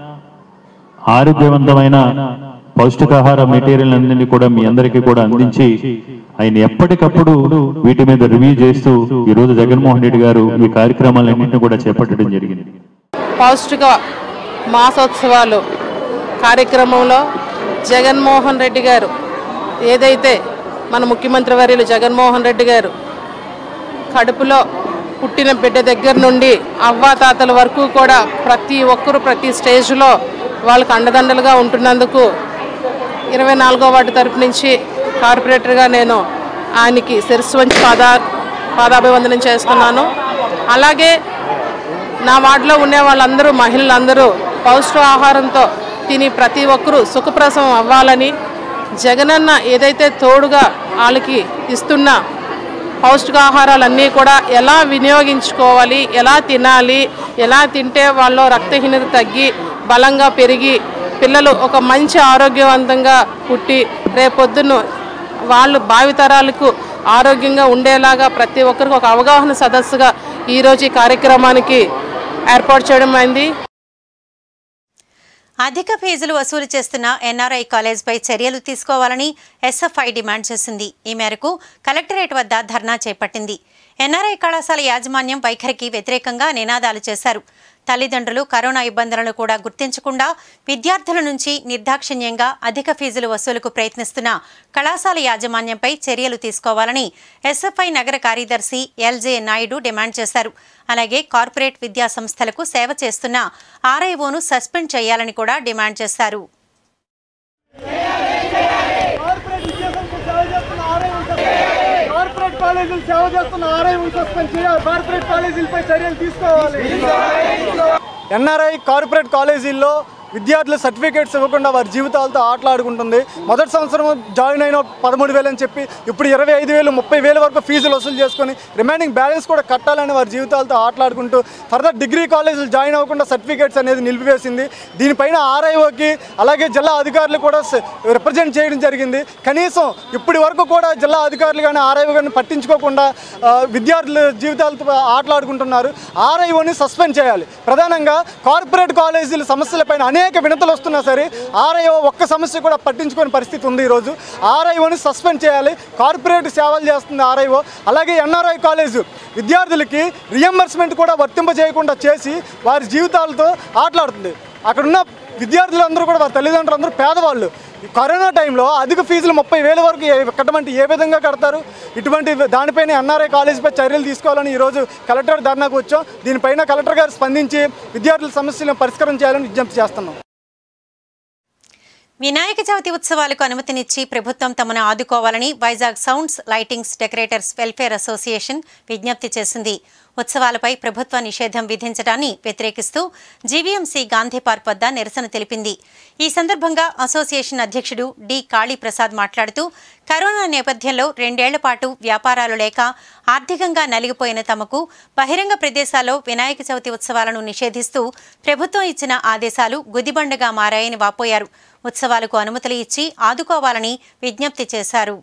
ఆరోగ్యవంతమైన పౌష్టికాహార మెటీరియల్ అన్నింటినీ కూడా మీ అందరికీ కూడా అందించి ఆయన ఎప్పటికప్పుడు వీటి మీద రివ్యూ చేస్తూ ఈ రోజు జగన్మోహన్ రెడ్డి గారు ఈ కార్యక్రమాలన్నింటినీ కూడా చేపట్టడం జరిగింది పౌష్టిక మాసోత్సవాలు కార్యక్రమంలో జగన్మోహన్ రెడ్డి గారు ఏదైతే మన ముఖ్యమంత్రి వర్యులు జగన్మోహన్ రెడ్డి గారు కడుపులో పుట్టిన బిడ్డ దగ్గర నుండి అవ్వాతాతల వరకు కూడా ప్రతి ఒక్కరు ప్రతి స్టేజ్లో వాళ్ళకు అండదండలుగా ఉంటున్నందుకు ఇరవై నాలుగో వార్డు తరపు నుంచి కార్పొరేటర్గా నేను ఆయనకి శిరస్సు వంచి పాదా పాదాభివందనం చేస్తున్నాను అలాగే నా వార్డులో ఉండే వాళ్ళందరూ మహిళలందరూ పౌష్టికాహారంతో తిని ప్రతి ఒక్కరూ సుఖప్రసవం అవ్వాలని జగనన్న ఏదైతే తోడుగా వాళ్ళకి ఇస్తున్న పౌష్టికాహారాలన్నీ కూడా ఎలా వినియోగించుకోవాలి ఎలా తినాలి ఎలా తింటే వాళ్ళలో రక్తహీనత తగ్గి బలంగా పెరిగి పిల్లలు ఒక మంచి ఆరోగ్యవంతంగా పుట్టి రేపొద్దున వాళ్ళు భావితరాలకు ఆరోగ్యంగా ఉండేలాగా ప్రతి ఒక్కరికి ఒక అవగాహన సదస్సుగా ఈరోజు ఈ కార్యక్రమానికి ఏర్పాటు చేయడం అయింది అధిక ఫీజులు వసూలు చేస్తున్న ఎన్ఆర్ఐ కాలేజ్పై చర్యలు తీసుకోవాలని ఎస్ఎఫ్ఐ డిమాండ్ చేసింది ఈ మేరకు కలెక్టరేట్ వద్ద ధర్నా చేపట్టింది ఎన్ఆర్ఐ కళాశాల యాజమాన్యం వైఖరికి వ్యతిరేకంగా నినాదాలు చేశారు తల్లిదండ్రులు కరోనా ఇబ్బందులను కూడా గుర్తించకుండా విద్యార్థుల నుంచి నిర్దాక్షిణ్యంగా అధిక ఫీజులు వసూలుకు ప్రయత్నిస్తున్న కళాశాల యాజమాన్యంపై చర్యలు తీసుకోవాలని ఎస్ఎఫ్ఐ నగర కార్యదర్శి ఎల్జే నాయుడు డిమాండ్ చేశారు అలాగే కార్పొరేట్ విద్యా సంస్థలకు సేవ చేస్తున్న ఆర్ఐఓను సస్పెండ్ చేయాలని కూడా డిమాండ్ చేశారు కార్పొరేట్ కాలేజీలు సేవ చేస్తున్న ఆర్ఐ సస్పెండ్ చేయాలి కార్పొరేట్ కాలేజీలపై చర్యలు తీసుకోవాలి ఎన్ఆర్ఐ కార్పొరేట్ కాలేజీల్లో విద్యార్థులు సర్టిఫికేట్స్ ఇవ్వకుండా వారి జీవితాలతో ఆటలాడుకుంటుంది మొదటి సంవత్సరం జాయిన్ అయిన పదమూడు వేలు అని చెప్పి ఇప్పుడు ఇరవై ఐదు వేలు ముప్పై వేల వరకు ఫీజులు వసూలు చేసుకొని రిమైనింగ్ బ్యాలెన్స్ కూడా కట్టాలని వారి జీవితాలతో ఆటలాడుకుంటూ ఫర్దర్ డిగ్రీ కాలేజీలు జాయిన్ అవ్వకుండా సర్టిఫికేట్స్ అనేది నిలిపివేసింది దీనిపైన ఆర్ఐఓకి అలాగే జిల్లా అధికారులు కూడా రిప్రజెంట్ చేయడం జరిగింది కనీసం ఇప్పటి వరకు కూడా జిల్లా అధికారులు కానీ ఆర్ఐఓ కానీ పట్టించుకోకుండా ఆ, విద్యార్థుల జీవితాలతో ఆటలాడుకుంటున్నారు ఆర్ఐఓని సస్పెండ్ చేయాలి ప్రధానంగా కార్పొరేట్ కాలేజీల సమస్యలపైన అనేక వినతులు వస్తున్నా సరే ఆర్ఐఓ ఒక్క సమస్య కూడా పట్టించుకోని పరిస్థితి ఉంది ఈరోజు ఆర్ఐఓని సస్పెండ్ చేయాలి కార్పొరేట్ సేవలు చేస్తుంది ఆర్ఐఓ అలాగే ఎన్ఆర్ఐ కాలేజు విద్యార్థులకి రియంబర్స్మెంట్ కూడా వర్తింపజేయకుండా చేసి వారి జీవితాలతో ఆటలాడుతుంది అక్కడున్న విద్యార్థులందరూ కూడా వారి తల్లిదండ్రులు అందరూ పేదవాళ్ళు ఈ కరోనా టైంలో అధిక ఫీజులు ముప్పై వేల వరకు ఏ- కట్టమంటే ఏ విధంగా కడతారు ఇటువంటి దానిపైన ఎన్ఆర్ఐ కాలేజీపై చర్యలు తీసుకోవాలని ఈరోజు కలెక్టర్ ధర్నాకు వచ్చాం దీనిపైన కలెక్టర్ గారు స్పందించి విద్యార్థుల సమస్యలను పరిష్కారం చేయాలని విజ్ఞప్తి చేస్తున్నాం వినాయక చవితి ఉత్సవాలకు అనుమతినిచ్చి ప్రభుత్వం తమను ఆదుకోవాలని Vizag sounds lightings decorators welfare association విజ్ఞప్తి చేసింది ఉత్సవాలపై ప్రభుత్వ నిషేధం విధించడాన్ని వ్యతిరేకిస్తూ జీవీఎంసీ గాంధీ పార్క్ వద్ద నిరసన తెలిపింది ఈ సందర్భంగా అసోసియేషన్ అధ్యక్షుడు డి కాళీప్రసాద్ మాట్లాడుతూ కరోనా నేపథ్యంలో రెండేళ్ల పాటు వ్యాపారాలు లేక ఆర్థికంగా నలిగిపోయిన తమకు బహిరంగ ప్రదేశాల్లో వినాయక చవితి ఉత్సవాలను నిషేధిస్తూ ప్రభుత్వం ఇచ్చిన ఆదేశాలు గుదిబండగా మారాయని వాపోయారు ఉత్సవాలకు అనుమతులు ఇచ్చి ఆదుకోవాలని విజ్ఞప్తి చేశారు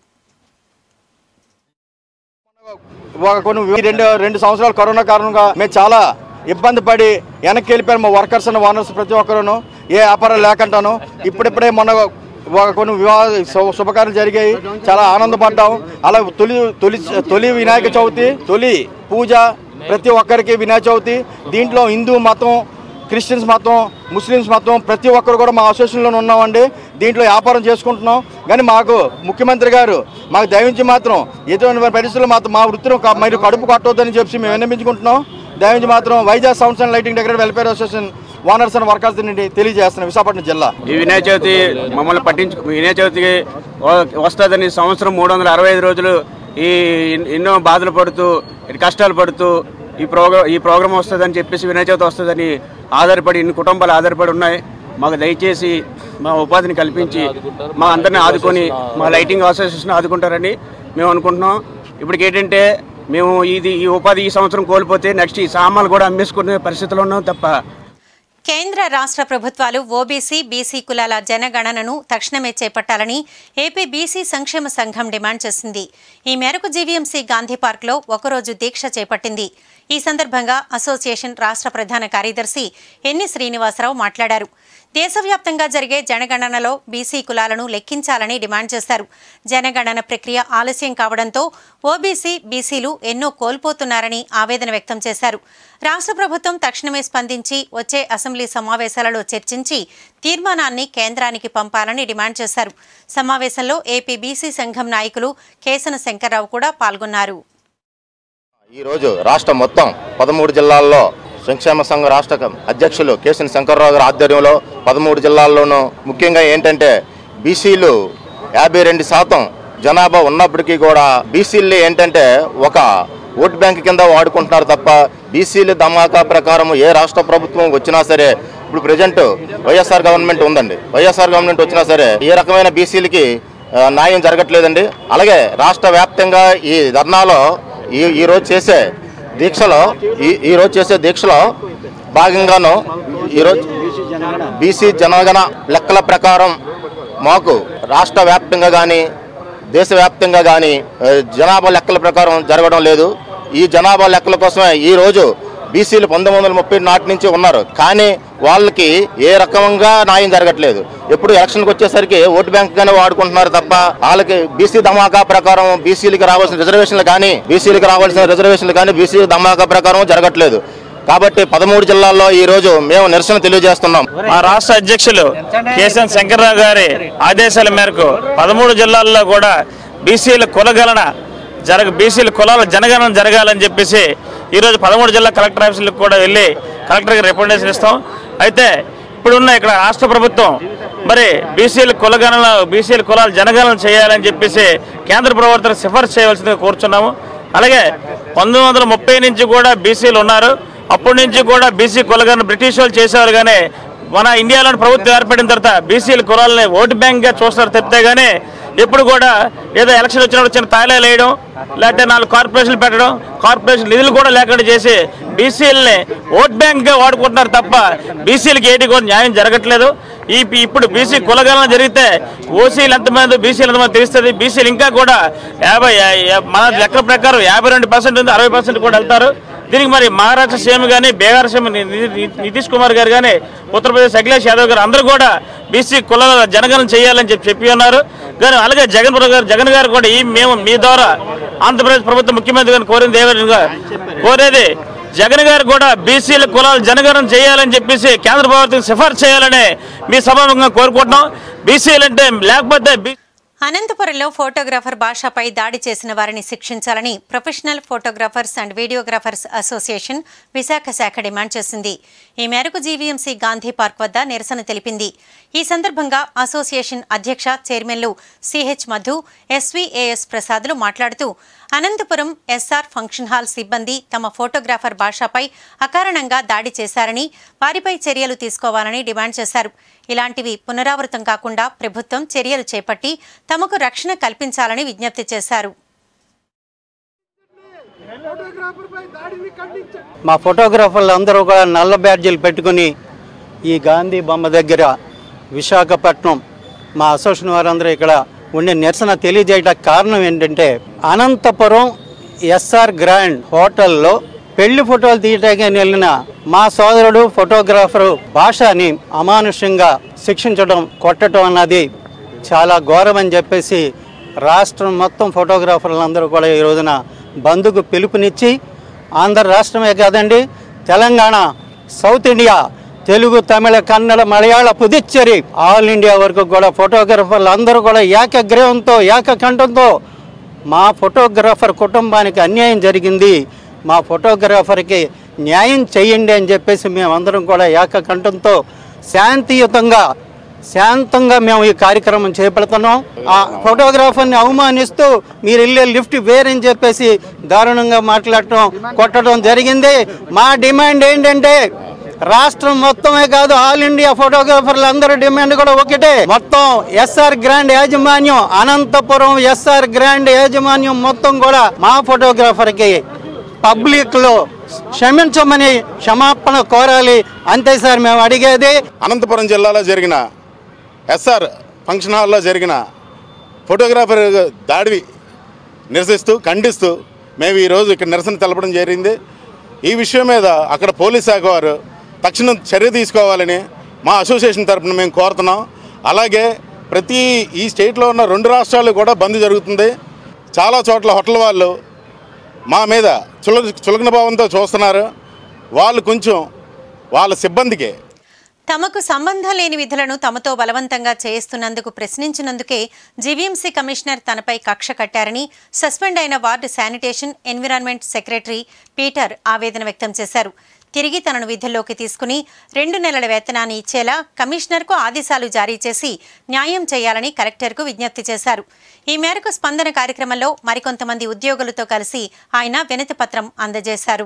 ఒక కొన్ని రెండు రెండు సంవత్సరాలు కరోనా కారణంగా మేము చాలా ఇబ్బంది పడి వెనక్కి వెళ్ళిపోయారు మా వర్కర్స్ అండ్ ఓనర్స్ ప్రతి ఒక్కరును ఏ వ్యాపారం లేకుండాను ఇప్పుడిప్పుడే మొన్న ఒక కొన్ని వివాహ శు- శుభకార్యాలు జరిగాయి చాలా ఆనందపడ్డాం అలా తొలి తొలి తొలి వినాయక చవితి తొలి పూజ ప్రతి ఒక్కరికి వినాయక చవితి దీంట్లో హిందూ మతం క్రిస్టియన్స్ మతం ముస్లిమ్స్ మతం ప్రతి ఒక్కరు కూడా మా అసోసియేషన్లో ఉన్నామండి దీంట్లో వ్యాపారం చేసుకుంటున్నాం కానీ మాకు ముఖ్యమంత్రి గారు మాకు దయవించి మాత్రం ఎటువంటి పరిస్థితుల్లో మాత్రం మా వృత్తిని క- మీరు కడుపు కట్టొద్దని చెప్పి మేము విన్నపించుకుంటున్నాం దయవించి మాత్రం Vizag sounds and lighting decorate welfare association owners and workers నుండి తెలియజేస్తున్నాం విశాఖపట్నం జిల్లా ఈ వినాయక చవితి మమ్మల్ని పట్టించు వినాయక చవితికి వ- వస్తుందని సంవత్సరం మూడు వందల అరవై ఐదు రోజులు ఈ ఎన్- ఎన్నో బాధలు పడుతూ కష్టాలు పడుతూ ఈ ప్రోగ్రామ్ ఈ ప్రోగ్రామ్ వస్తుందని చెప్పేసి వినాయక చవితి వస్తుందని ఆధారపడి ఇన్ని కుటుంబాలు ఆధారపడి ఉన్నాయి మాకు దయచేసి మా ఉపాధిని కల్పించి మా అందరిని ఆదుకొని మా లైటింగ్ అసోసియేషన్ ఆదుకుంటారని మేము అనుకుంటున్నాం ఇప్పటికి ఏంటంటే మేము ఇది ఈ ఉపాధి ఈ సంవత్సరం కోల్పోతే నెక్స్ట్ ఈ సామాన్లు కూడా అమ్మేసుకునే పరిస్థితిలో ఉన్నాం తప్ప కేంద్ర రాష్ట్ర ప్రభుత్వాలు ఓబీసీ బీసీ కులాల జనగణనను తక్షణమే చేపట్టాలని ఏపీ బీసీ సంక్షేమ సంఘం డిమాండ్ చేసింది ఈ మేరకు జీవీఎంసీ గాంధీ పార్క్లో ఒకరోజు దీక్ష చేపట్టింది ఈ సందర్భంగా అసోసియేషన్ రాష్ట్ర ప్రధాన కార్యదర్శి ఎన్ని శ్రీనివాసరావు మాట్లాడారు దేశవ్యాప్తంగా జరిగే జనగణనలో బీసీ కులాలను లెక్కించాలని డిమాండ్ చేశారు జనగణన ప్రక్రియ ఆలస్యం కావడంతో ఓబీసీ బీసీలు ఎన్నో కోల్పోతున్నారని ఆవేదన వ్యక్తం చేశారు రాష్ట్ర ప్రభుత్వం తక్షణమే స్పందించి వచ్చే అసెంబ్లీ సమావేశాలలో చర్చించి తీర్మానాన్ని కేంద్రానికి పంపాలని డిమాండ్ చేశారు సమావేశంలో ఏపీ బీసీ సంఘం నాయకులు కేసన శంకర్రావు కూడా పాల్గొన్నారు ఈరోజు రాష్ట్రం మొత్తం పదమూడు జిల్లాల్లో సంక్షేమ సంఘ రాష్ట్ర కం- అధ్యక్షులు కేసీని శంకర్రావు గారి ఆధ్వర్యంలో పదమూడు జిల్లాల్లోనూ ముఖ్యంగా ఏంటంటే బీసీలు యాభై రెండు శాతం జనాభా ఉన్నప్పటికీ కూడా బీసీలు ఏంటంటే ఒక ఓటు బ్యాంక్ కింద వాడుకుంటున్నారు తప్ప బీసీలు ధమాకా ప్రకారం ఏ రాష్ట్ర ప్రభుత్వం వచ్చినా సరే ఇప్పుడు ప్రజెంట్ వైఎస్ఆర్ గవర్నమెంట్ ఉందండి వైఎస్ఆర్ గవర్నమెంట్ వచ్చినా సరే ఏ రకమైన బీసీలకి ఆ, న్యాయం జరగట్లేదండి అలాగే రాష్ట్ర వ్యాప్తంగా ఈ ధర్నాలో ఈ ఈ రోజు చేసే దీక్షలో ఈ ఈ రోజు చేసే దీక్షలో భాగంగాను ఈరోజు బీసీ జనగణ లెక్కల ప్రకారం మాకు రాష్ట్ర వ్యాప్తంగా కానీ దేశవ్యాప్తంగా కానీ ఆ, జనాభా లెక్కల ప్రకారం జరగడం లేదు ఈ జనాభా లెక్కల కోసమే ఈ రోజు బీసీలు పంతొమ్మిది వందల ముప్పై నాటి నుంచి ఉన్నారు కానీ వాళ్ళకి ఏ రకంగా న్యాయం జరగట్లేదు ఎప్పుడు ఎలక్షన్కి వచ్చేసరికి ఓటు బ్యాంక్ గానే వాడుకుంటున్నారు తప్ప వాళ్ళకి బీసీ ధమాకా ప్రకారం బీసీలకి రావాల్సిన రిజర్వేషన్లు కానీ బీసీలకి రావాల్సిన రిజర్వేషన్లు కానీ బీసీ ధమాకా ప్రకారం జరగట్లేదు కాబట్టి పదమూడు జిల్లాల్లో ఈ రోజు మేము నిరసన తెలియజేస్తున్నాం మా రాష్ట్ర అధ్యక్షులు కేసీఎన్ శంకర్రావు గారి ఆదేశాల మేరకు పదమూడు జిల్లాల్లో కూడా బీసీల కులగణన జరగ బీసీల కులాల జనగణన జరగాలని చెప్పేసి ఈరోజు పదమూడు జిల్లా కలెక్టర్ ఆఫీసులకు కూడా వెళ్ళి కలెక్టర్కి రికమెండేషన్ ఇస్తాం అయితే ఇప్పుడున్న ఇక్కడ రాష్ట్ర ప్రభుత్వం మరి బీసీల కులగణన బీసీల కులాల జనగణన చేయాలని చెప్పేసి కేంద్ర ప్రభుత్వం సిఫార్సు చేయవలసిందిగా కోరుచున్నాము అలాగే పంతొమ్మిది వందల ముప్పై నుంచి కూడా బీసీలు ఉన్నారు అప్పటి నుంచి కూడా బీసీ కులగణన బ్రిటిష్ వాళ్ళు చేసేవారు కానీ మన ఇండియాలోని ప్రభుత్వం ఏర్పడిన తర్వాత బీసీల కులాలని ఓటు బ్యాంక్గా చూస్తారు తప్పితే కానీ ఎప్పుడు కూడా ఏదో ఎలక్షన్ వచ్చినప్పుడు చిన్న తాయిలాలు వేయడం లేకపోతే నాలుగు కార్పొరేషన్లు పెట్టడం కార్పొరేషన్ నిధులు కూడా లేకుండా చేసి బీసీలని ఓట్ బ్యాంక్గా వాడుకుంటున్నారు తప్ప బీసీలకి ఏటి కూడా న్యాయం జరగట్లేదు ఈ ఇప్పుడు బీసీ కులగణన జరిగితే ఓసీలు ఎంతమంది బీసీలు ఎంతమంది తెలుస్తుంది బీసీలు ఇంకా కూడా యాభై యా- యా- మన లెక్క ప్రకారం యాభై రెండు పర్సెంట్ ఉంది అరవై పర్సెంట్ కూడా వెళ్తారు దీనికి మరి మహారాష్ట్ర సీఎం కానీ బీహార్ సీఎం ని- ని- నితీష్ కుమార్ గారు కానీ ఉత్తరప్రదేశ్ అఖిలేష్ యాదవ్ గారు అందరూ కూడా బీసీ కులాల జనగణన చేయాలని చెప్పి చెప్పి ఉన్నారు కానీ అలాగే జగన్ గారు జగన్ గారు కూడా ఈ మేము మీ ద్వారా ఆంధ్రప్రదేశ్ ప్రభుత్వ ముఖ్యమంత్రి గారిని కోరింది ఏమనగా కోరేది జగన్ గారు కూడా బీసీల కులాలు జనగణన చేయాలని చెప్పేసి కేంద్ర ప్రభుత్వం సిఫార్సు చేయాలని మీ సభాముఖంగా కోరుకుంటున్నాం బీసీలు అంటే లేకపోతే బీ అనంతపురంలో ఫోటోగ్రాఫర్ భాషపై దాడి చేసిన వారిని శిక్షించాలని professional photographers and videographers association Visakha శాఖ డిమాండ్ చేసింది ఈ మేరకు జీవీఎంసీ గాంధీ పార్క్ వద్ద నిరసన తెలిపింది ఈ సందర్భంగా అసోసియేషన్ అధ్యక్ష చైర్మన్లు సిహెచ్ మధు ఎస్వీఏఎస్ ప్రసాద్లు మాట్లాడుతూ అనంతపురం ఎస్ఆర్ ఫంక్షన్ హాల్ సిబ్బంది తమ ఫోటోగ్రాఫర్ భాషపై అకారణంగా దాడి చేశారని వారిపై చర్యలు తీసుకోవాలని డిమాండ్ చేశారు ఇలాంటివి పునరావృతం కాకుండా ప్రభుత్వం చర్యలు చేపట్టి తమకు రక్షణ కల్పించాలని విజ్ఞప్తి చేశారు మా ఫోటోగ్రాఫర్లు అందరూ కూడా నల్ల బ్యాడ్జీలు పెట్టుకుని ఈ గాంధీ బొమ్మ దగ్గర విశాఖపట్నం మా అసోసియేషన్ వారందరూ ఇక్కడ ఉండే నిరసన తెలియజేయడానికి కారణం ఏంటంటే అనంతపురం ఎస్ఆర్ గ్రాండ్ హోటల్లో పెళ్లి ఫోటోలు తీయటానికి వెళ్ళిన మా సోదరుడు ఫోటోగ్రాఫరు భాషని అమానుష్యంగా శిక్షించడం కొట్టడం అన్నది చాలా ఘోరం అని చెప్పేసి రాష్ట్రం మొత్తం ఫోటోగ్రాఫర్లందరూ కూడా ఈ రోజున బంధుకు పిలుపునిచ్చి ఆంధ్ర రాష్ట్రమే కాదండి Telangana south India Telugu Tamil Kannada Malayalam Puducherry all India వరకు కూడా ఫోటోగ్రాఫర్లు అందరూ కూడా ఏకగ్రీవంతో ఏకకంఠంతో మా ఫోటోగ్రాఫర్ కుటుంబానికి అన్యాయం జరిగింది మా ఫోటోగ్రాఫర్కి న్యాయం చేయండి అని చెప్పేసి మేమందరం కూడా ఏకకంఠంతో శాంతియుతంగా శాంతంగా మేము ఈ కార్యక్రమం చేపడుతున్నాం ఆ ఫోటోగ్రాఫర్ని అవమానిస్తూ మీరు వెళ్ళే లిఫ్ట్ వేరని చెప్పేసి దారుణంగా మాట్లాడటం కొట్టడం జరిగింది మా డిమాండ్ ఏంటంటే రాష్ట్రం మొత్తమే కాదు ఆల్ ఇండియా ఫోటోగ్రాఫర్లు అందరూ డిమాండ్ కూడా ఒకటే మొత్తం ఎస్ఆర్ గ్రాండ్ యాజమాన్యం అనంతపురం ఎస్ఆర్ గ్రాండ్ యాజమాన్యం మొత్తం కూడా మా ఫోటోగ్రాఫర్కి పబ్లిక్ లో క్షమించమని క్షమాపణ కోరాలి అంతే సార్ మేము అడిగేది అనంతపురం జిల్లాలో జరిగిన ఎస్ఆర్ ఫంక్షన్ హాల్లో జరిగిన ఫోటోగ్రాఫర్ దాడి నిరసిస్తూ ఖండిస్తూ మేము ఈరోజు ఇక్కడ నిరసన తెలపడం జరిగింది ఈ విషయం మీద అక్కడ పోలీస్ శాఖ వారు తక్షణం చర్య తీసుకోవాలని మా అసోసియేషన్ తరపున మేము కోరుతున్నాం అలాగే ప్రతి ఈ స్టేట్లో ఉన్న రెండు రాష్ట్రాలు కూడా బంద్ జరుగుతుంది చాలా చోట్ల హోటల్ వాళ్ళు మా మీద చుల చులకన భావంతో చూస్తున్నారు వాళ్ళు కొంచెం వాళ్ళ సిబ్బందికి తమకు సంబంధం లేని విధులను తమతో బలవంతంగా చేయిస్తున్నందుకు ప్రశ్నించినందుకే జీవీఎంసీ కమిషనర్ తనపై కక్ష కట్టారని సస్పెండ్ అయిన ward sanitation environment secretary Peter ఆవేదన వ్యక్తం చేశారు తిరిగి తనను విధుల్లోకి తీసుకుని రెండు నెలల వేతనాన్ని ఇచ్చేలా కమిషనర్కు ఆదేశాలు జారీ చేసి న్యాయం చేయాలని కలెక్టర్కు విజ్ఞప్తి చేశారు ఈ మేరకు స్పందన కార్యక్రమంలో మరికొంతమంది ఉద్యోగులతో కలిసి ఆయన వినతి పత్రం అందజేశారు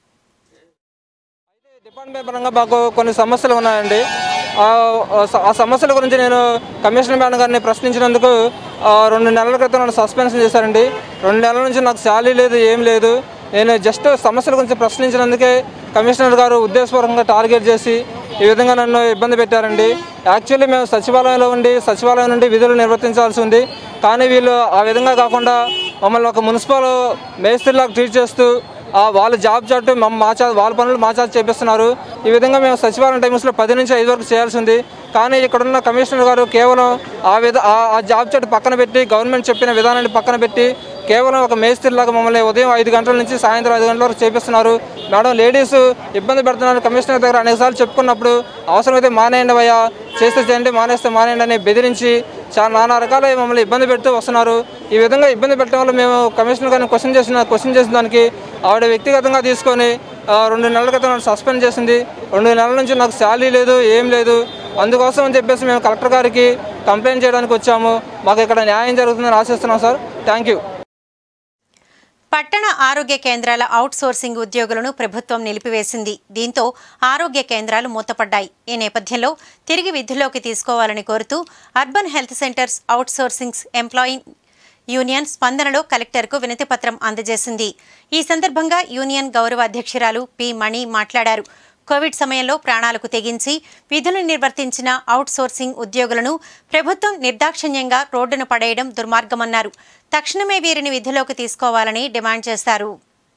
డిపార్ట్మెంట్ పరంగా మాకు కొన్ని సమస్యలు ఉన్నాయండి ఆ- ఆ సమస్యల గురించి నేను కమిషనర్ మేడం గారిని ప్రశ్నించినందుకు ఆ, రెండు నెలల క్రితం నన్ను సస్పెన్షన్ చేశారండి రెండు నెలల నుంచి నాకు శాలరీ లేదు ఏం లేదు నేను జస్ట్ సమస్యల గురించి ప్రశ్నించినందుకే కమిషనర్ గారు ఉద్దేశపూర్వకంగా టార్గెట్ చేసి ఈ విధంగా నన్ను ఇబ్బంది పెట్టారండి యాక్చువల్లీ మేము సచివాలయంలో ఉండి సచివాలయం నుండి విధులు నిర్వర్తించాల్సి ఉంది కానీ వీళ్ళు ఆ విధంగా కాకుండా మమ్మల్ని ఒక మున్సిపల్ మేస్త్రిలాగా ట్రీట్ చేస్తూ ఆ వాళ్ళ జాబ్ చాటు మమ్మ మా చా వాళ్ళ పనులు మా చాటు చేపిస్తున్నారు ఈ విధంగా మేము సచివాలయం టైమ్స్లో పది నుంచి ఐదు వరకు చేయాల్సి ఉంది కానీ ఇక్కడున్న కమిషనర్ గారు కేవలం ఆ విధ ఆ- ఆ జాబ్ చాటు పక్కన పెట్టి గవర్నమెంట్ చెప్పిన విధానాన్ని పక్కన పెట్టి కేవలం ఒక మేస్త్రిలాగా మమ్మల్ని ఉదయం ఐదు గంటల నుంచి సాయంత్రం ఐదు గంటల వరకు చేపిస్తున్నారు మేడం లేడీస్ ఇబ్బంది పెడుతున్నారు కమిషనర్ దగ్గర అనేకసార్లు చెప్పుకున్నప్పుడు అవసరమైతే మానేయండి అయ్యా చేస్తే చేయండి మానేస్తే మానేయండి అని బెదిరించి చాలా నానా రకాల మమ్మల్ని ఇబ్బంది పెడుతూ వస్తున్నారు ఈ విధంగా ఇబ్బంది పెట్టడం వల్ల మేము కమిషనర్ గారిని క్వశ్చన్ చేసిన క్వశ్చన్ చేసిన దానికి ఆవిడ వ్యక్తిగతంగా తీసుకొని ఆ, రెండు నెలల క్రితం నన్ను సస్పెండ్ చేసింది రెండు నెలల నుంచి నాకు శాలరీ లేదు ఏం లేదు అందుకోసం అని చెప్పేసి మేము కలెక్టర్ గారికి కంప్లైంట్ చేయడానికి వచ్చాము మాకు ఇక్కడ న్యాయం జరుగుతుందని ఆశిస్తున్నాం సార్ థ్యాంక్ యూ పట్టణ ఆరోగ్య కేంద్రాల అవుట్సోర్సింగ్ ఉద్యోగులను ప్రభుత్వం నిలిపివేసింది దీంతో ఆరోగ్య కేంద్రాలు మూతపడ్డాయి ఈ నేపథ్యంలో తిరిగి విధుల్లోకి తీసుకోవాలని కోరుతూ urban health centres outsourcings employee union స్పందనలో కలెక్టర్కు వినతిపత్రం అందజేసింది ఈ సందర్భంగా యూనియన్ గౌరవ అధ్యక్షురాలు పి మణి మాట్లాడారు కోవిడ్ సమయంలో ప్రాణాలకు తెగించి విధులు నిర్వర్తించిన అవుట్సోర్సింగ్ ఉద్యోగులను ప్రభుత్వం నిర్దాక్షిణ్యంగా రోడ్డున పడేయడం దుర్మార్గమన్నారు తక్షణమే వీరిని విధులోకి తీసుకోవాలని డిమాండ్ చేశారు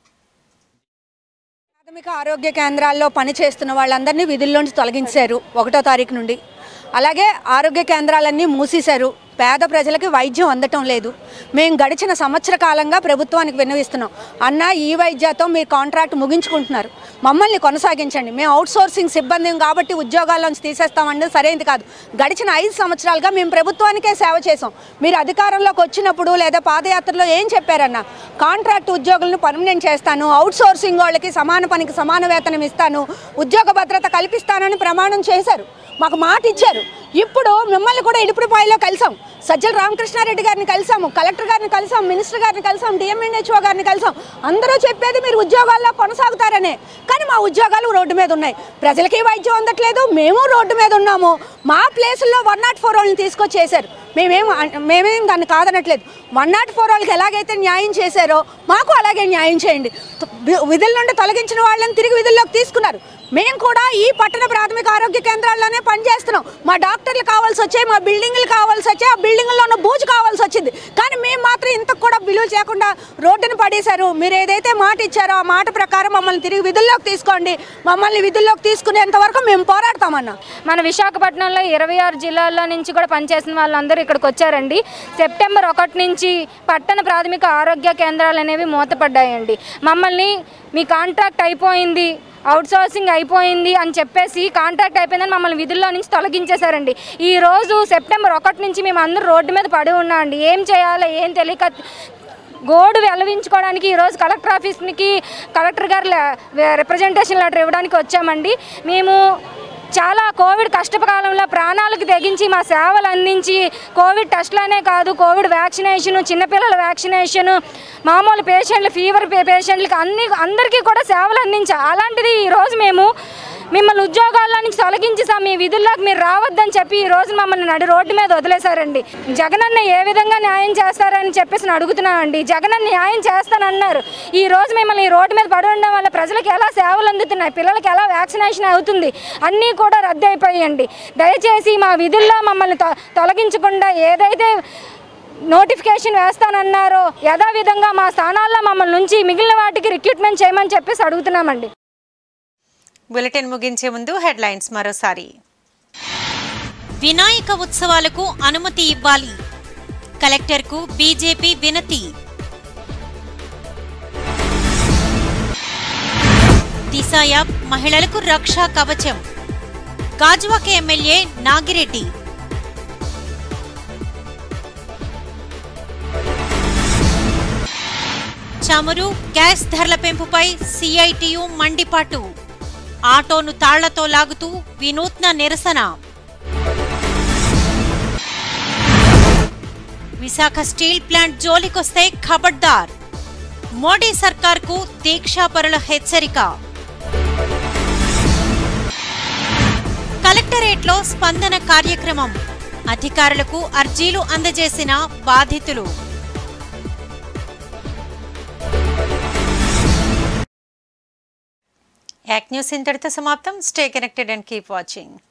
ప్రాథమిక ఆరోగ్య కేంద్రాల్లో పనిచేస్తున్న వాళ్ళందరినీ విధుల్లోంచి తొలగించారు ఒకటో తారీఖు నుండి అలాగే ఆరోగ్య కేంద్రాలన్నీ మూసేశారు పేద ప్రజలకి వైద్యం అందటం లేదు మేము గడిచిన సంవత్సర కాలంగా ప్రభుత్వానికి విన్నవిస్తున్నాం అన్న ఈ వైద్యతో మీరు కాంట్రాక్ట్ ముగించుకుంటున్నారు మమ్మల్ని కొనసాగించండి మేము అవుట్ సోర్సింగ్ సిబ్బంది కాబట్టి ఉద్యోగాల్లోంచి తీసేస్తామంటే సరైనది కాదు గడిచిన ఐదు సంవత్సరాలుగా మేము ప్రభుత్వానికే సేవ చేసాం మీరు అధికారంలోకి వచ్చినప్పుడు లేదా పాదయాత్రలో ఏం చెప్పారన్న కాంట్రాక్ట్ ఉద్యోగులను పర్మనెంట్ చేస్తాను అవుట్ సోర్సింగ్ వాళ్ళకి సమాన పనికి సమాన వేతనం ఇస్తాను ఉద్యోగ భద్రత కల్పిస్తానని ప్రమాణం చేశారు మాకు మాట ఇచ్చారు ఇప్పుడు మిమ్మల్ని కూడా ఇడుపుడుపాయలో కలిసాం సజ్జల రామకృష్ణారెడ్డి గారిని కలిసాము కలెక్టర్ గారిని కలిసాం మినిస్టర్ గారిని కలిసాం డిఎంఎన్హెచ్ఓ గారిని కలిసాం అందరూ చెప్పేది మీరు ఉద్యోగాల్లో కొనసాగుతారనే కానీ మా ఉద్యోగాలు రోడ్డు మీద ఉన్నాయి ప్రజలకి వైద్యం అందట్లేదు మేము రోడ్డు మీద ఉన్నాము మా ప్లేసుల్లో వన్ నాట్ ఫోర్ వాళ్ళని తీసుకొచ్చేసారు మేమేం అన్- మేమేం దాన్ని కాదనట్లేదు వన్ నాట్ ఫోర్ వాళ్ళకి ఎలాగైతే న్యాయం చేశారో మాకు అలాగే న్యాయం చేయండి త- వి- విధుల నుండి తొలగించిన వాళ్ళని తిరిగి విధుల్లోకి తీసుకున్నారు మేము కూడా ఈ పట్టణ ప్రాథమిక ఆరోగ్య కేంద్రాల్లోనే పనిచేస్తున్నాం మా డాక్టర్లు కావాల్సి వచ్చాయి మా బిల్డింగ్లు కావాల్సి వచ్చాయి ఆ బిల్డింగ్లో ఉన్న బూజు కావాల్సి వచ్చింది కానీ మేము మాత్రం ఇంతకు కూడా విలువ చేయకుండా రోడ్డును పడేశారు మీరు ఏదైతే మాట ఇచ్చారో ఆ మాట ప్రకారం మమ్మల్ని తిరిగి విధుల్లోకి తీసుకోండి మమ్మల్ని విధుల్లోకి తీసుకునేంత వరకు మేము పోరాడతామన్నా మన విశాఖపట్నంలో ఇరవై ఆరు జిల్లాల్లో నుంచి కూడా పనిచేసిన వాళ్ళందరూ ఇక్కడికి వచ్చారండి సెప్టెంబర్ ఒకటి నుంచి పట్టణ ప్రాథమిక ఆరోగ్య కేంద్రాలు అనేవి మూతపడ్డాయండి మమ్మల్ని మీ కాంట్రాక్ట్ అయిపోయింది అవుట్సోర్సింగ్ అయిపోయింది అని చెప్పేసి కాంట్రాక్ట్ అయిపోయిందని మమ్మల్ని విధుల్లో నుంచి తొలగించేశారండి ఈ రోజు సెప్టెంబర్ ఒకటి నుంచి మేము అందరూ రోడ్డు మీద పడి ఉన్నామండి ఏం చేయాలో ఏం తెలియక గోడు వెల్లవించుకోవడానికి ఈరోజు కలెక్టర్ ఆఫీస్కి కలెక్టర్ గారు లే- రిప్రజెంటేషన్ లెటర్ ఇవ్వడానికి వచ్చామండి మేము చాలా కోవిడ్ కష్టకాలంలో ప్రాణాలకు తెగించి మా సేవలు అందించి కోవిడ్ టెస్ట్లనే కాదు కోవిడ్ వ్యాక్సినేషన్ చిన్నపిల్లల వ్యాక్సినేషన్ మామూలు పేషెంట్లు ఫీవర్ పేషెంట్లకి అన్ని అందరికీ కూడా సేవలు అందించాం అలాంటిది ఈరోజు మేము మిమ్మల్ని ఉద్యోగాల్లో నుంచి తొలగించి సార్ మీ విధుల్లోకి మీరు రావద్దని చెప్పి ఈ రోజు మమ్మల్ని నడి రోడ్డు మీద వదిలేశారండి జగనన్న ఏ విధంగా న్యాయం చేస్తారని చెప్పేసి నేను అడుగుతున్నానండి జగనన్న న్యాయం చేస్తానన్నారు ఈ రోజు మిమ్మల్ని ఈ రోడ్డు మీద పడి ఉండడం వల్ల ప్రజలకు ఎలా సేవలు అందుతున్నాయి పిల్లలకి ఎలా వ్యాక్సినేషన్ అవుతుంది అన్నీ కూడా రద్దు అయిపోయాయండి దయచేసి మా విధుల్లో మమ్మల్ని తొ- తొలగించకుండా ఏదైతే నోటిఫికేషన్ వేస్తానన్నారో యథావిధంగా మా స్థానాల్లో మమ్మల్ని నుంచి మిగిలిన వాటికి రిక్రూట్మెంట్ చేయమని చెప్పేసి అడుగుతున్నామండి బులెటిన్ ముగించే ముందు హెడ్లైన్స్ మరోసారి వినాయక ఉత్సవాలకు అనుమతి ఇవ్వాలి కలెక్టర్కు బీజేపీ వినతి దిశ యాప్ మహిళలకు రక్షా కవచం గాజువాక ఎమ్మెల్యే నాగిరెడ్డి చమురు గ్యాస్ ధరల పెంపుపై సిఐటియు మండిపాటు ఆటోను తాళ్లతో లాగుతూ వినూత్న నిరసన విశాఖ స్టీల్ ప్లాంట్ జోలికొస్తే ఖబర్దార్ మోడీ సర్కార్కు దీక్షాపరుల హెచ్చరిక కలెక్టరేట్లో స్పందన కార్యక్రమం అధికారులకు అర్జీలు అందజేసిన బాధితులు యాక్ న్యూస్ ఇంతటితో సమాప్తం stay connected and keep watching